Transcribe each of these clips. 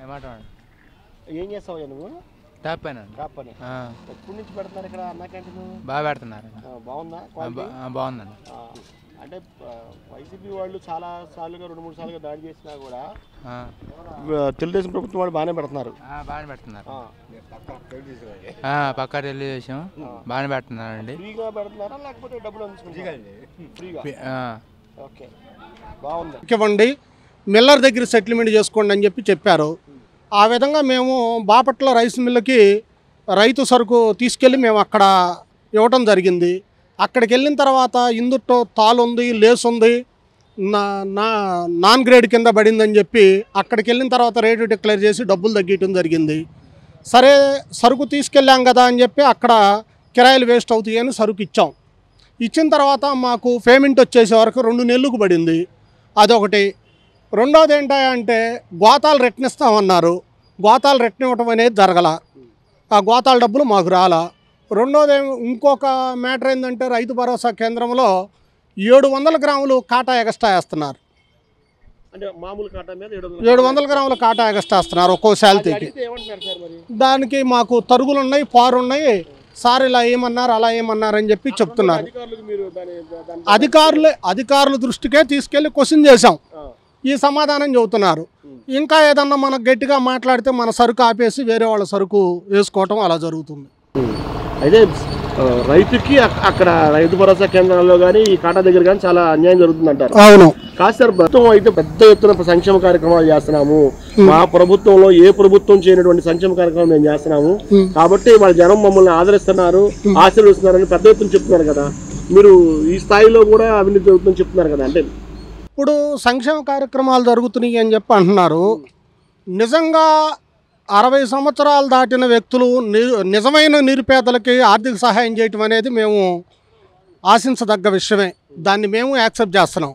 టమాటా ఏం చేస్తావు నువ్వు టాప్ పైన టాప్ పని ఎప్పటి నుంచి పెడుతున్నారు ఇక్కడ అన్న క్యాంటీన్ బాగా పెడుతున్నారు బాగుందా ఆ, క్వాలిటీ బా- ఆ, బాగుందండి ఆ, అంటే ఆ, వైసీపీ వాళ్ళు చాలా సార్లుగా రెండు మూడు సార్లుగా దాడి చేసినా కూడా ఆ, ఆ, తెలుగుదేశం ప్రభుత్వం వాళ్ళు బాగానే పెడుతున్నారు ఆ, బాగానే పెడుతున్నారు ఆ, ఆ, పక్కా తెలుగుదేశం బాగానే పెడుతున్నారండి ఫ్రీగా పెడుతున్నారా లేకపోతే డబ్బులు అందుకుంటారా ఫ్రీగా పి- ఆ, ఓకే బాగుంది ఇవ్వండి మిల్లర్ దగ్గర సెటిల్మెంట్ చేసుకోండి అని చెప్పి చెప్పారు ఆ విధంగా మేము బాపట్ల రైస్ మిల్లుకి రైతు సరుకు తీసుకెళ్ళి మేము అక్కడ ఇవ్వటం జరిగింది అక్కడికి వెళ్ళిన తర్వాత ఇందుట్లో తాలు ఉంది లేస్ ఉంది నా నా నాన్ గ్రేడ్ కింద పడిందని చెప్పి అక్కడికి వెళ్ళిన తర్వాత రేటు డిక్లేర్ చేసి డబ్బులు తగ్గించడం జరిగింది సరే సరుకు తీసుకెళ్ళాం కదా అని చెప్పి అక్కడ కిరాయిలు వేస్ట్ అవుతాయి అని సరుకు ఇచ్చాం ఇచ్చిన తర్వాత మాకు పేమెంట్ వచ్చేసే వరకు రెండు నెలలకు పడింది అదొకటి రెండోది ఏంటంటే గోతాలు రెట్నిస్తామన్నారు గోతాలు రెట్నివ్వటం అనేది జరగల ఆ గోతాల డబ్బులు మాకు రాలా రెండోది ఏం- ఇంకొక మ్యాటర్ ఏంటంటే రైతు భరోసా కేంద్రంలో ఏడు వందల గ్రాములు కాటా ఎగస్ట్రా వేస్తున్నారు అంటే మామూలు కాటా మీద ఏడు ఏడు వందల గ్రాముల కాటా ఎగస్ట్రా వేస్తున్నారు ఒక్కో శాలరీకి అడిగితే ఏమంటున్నారు సార్ మరి దానికి మాకు తరుగులు ఉన్నాయి పారు ఉన్నాయి సార్ ఇలా ఏమన్నారు అలా ఏమన్నారు అని చెప్పి చెప్తున్నారు అధికారులకు మీరు దాని దాని అధికారులే అధికారుల దృష్టికే తీసుకెళ్లి క్వశ్చన్ చేశాం ఆ, ఈ సమాధానం చెబుతున్నారు ఇంకా ఏదన్నా మనకు గట్టిగా మాట్లాడితే మన సరుకు ఆపేసి వేరే వాళ్ళ సరుకు వేసుకోవటం అలా జరుగుతుంది అయితే ఆ, రైతుకి అక్- అక్కడ రైతు భరోసా కేంద్రాల్లో కానీ ఈ కాటా దగ్గర కానీ చాలా అన్యాయం జరుగుతుంది అంటారు అవును కాదు సార్ ప్రభుత్వం అయితే పెద్ద ఎత్తున సంక్షేమ కార్యక్రమాలు చేస్తున్నాము మా ప్రభుత్వంలో ఏ ప్రభుత్వం చేయనటువంటి సంక్షేమ కార్యక్రమం మేము చేస్తున్నాము కాబట్టి వాళ్ళ జనం మమ్మల్ని ఆదరిస్తున్నారు ఆశీర్వదిస్తున్నారని పెద్ద ఎత్తున చెప్తున్నారు కదా మీరు ఈ స్థాయిలో కూడా అవినీతి జరుగుతుందని చెప్తున్నారు కదా అంటే ఇప్పుడు సంక్షేమ కార్యక్రమాలు జరుగుతున్నాయి అని చెప్పి అంటున్నారు నిజంగా అరవై సంవత్సరాలు దాటిన వ్యక్తులు ని- నిజమైన నిరుపేదలకి ఆర్థిక సహాయం చేయటం అనేది మేము ఆశించదగ్గ విషయమే దాన్ని మేము యాక్సెప్ట్ చేస్తున్నాం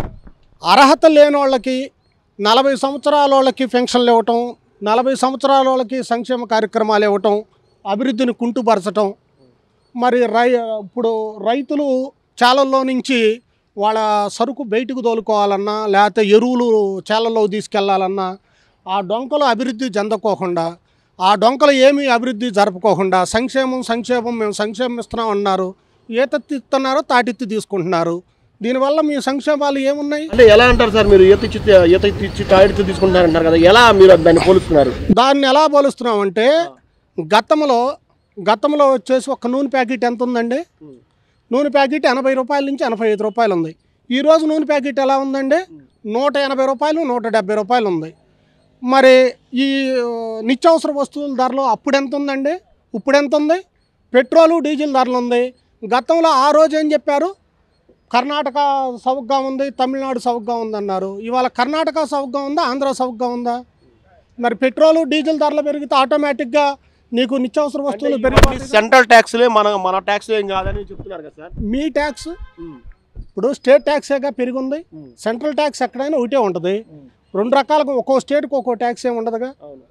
అర్హత లేని వాళ్ళకి నలభై సంవత్సరాల వాళ్ళకి పెన్షన్లు ఇవ్వటం నలభై సంవత్సరాల వాళ్ళకి సంక్షేమ కార్యక్రమాలు ఇవ్వటం అభివృద్ధిని కుంటుపరచటం మరి రై ఇప్పుడు రైతులు చాలల్లో నుంచి వాళ్ళ సరుకు బయటకు తోలుకోవాలన్నా లేకపోతే ఎరువులు చేలల్లో తీసుకెళ్లాలన్నా ఆ డొంకలు అభివృద్ధి చెందకోకుండా ఆ డొంకలు ఏమీ అభివృద్ధి జరపకోకుండా సంక్షేమం సంక్షేమం మేము సంక్షేమం ఇస్తున్నాం అన్నారు ఏ తత్తి ఇస్తున్నారో తాటిత్తి తీసుకుంటున్నారు దీనివల్ల మీ సంక్షేమాలు ఏమున్నాయి అంటే ఎలా అంటారు సార్ మీరు ఈత ఇచ్చి ఈత ఇచ్చి టాయిలెట్ తీసుకుంటారంటారు కదా ఎలా మీరు దాన్ని పోలుస్తున్నారు దాన్ని ఎలా పోలుస్తున్నామంటే గతంలో గతంలో వచ్చేసి ఒక నూనె ప్యాకెట్ ఎంత ఉందండి నూనె ప్యాకెట్ ఎనభై రూపాయల నుంచి ఎనభై ఐదు రూపాయలు ఉంది ఈరోజు నూనె ప్యాకెట్ ఎలా ఉందండి నూట ఎనభై రూపాయలు నూట డెబ్బై రూపాయలు ఉంది మరి ఈ ఆ, నిత్యావసర వస్తువుల ధరలు అప్పుడు ఎంత ఉందండి ఇప్పుడు ఎంత ఉంది పెట్రోలు డీజిల్ ధరలు ఉంది గతంలో ఆ రోజు ఏం చెప్పారు కర్ణాటక సౌగ్గా ఉంది తమిళనాడు సౌగ్గా ఉందన్నారు ఇవాళ కర్ణాటక సౌగ్గా ఉందా ఆంధ్ర సౌగ్గా ఉందా మరి పెట్రోలు డీజిల్ ధరలు పెరిగితే ఆటోమేటిక్గా నీకు నిత్యావసర వస్తువులు పెరిగి సెంట్రల్ ట్యాక్స్లే మన మన ట్యాక్స్ ఏం కాదని చెప్తున్నారు కదా సార్ మీ ట్యాక్స్ ఇప్పుడు స్టేట్ ట్యాక్సేగా పెరిగింది సెంట్రల్ ట్యాక్స్ ఎక్కడైనా ఒకటే ఉంటుంది రెండు రకాలుగా ఒక్కో స్టేట్కి ఒక్కో ట్యాక్స్ ఏమి ఉండదుగా అవును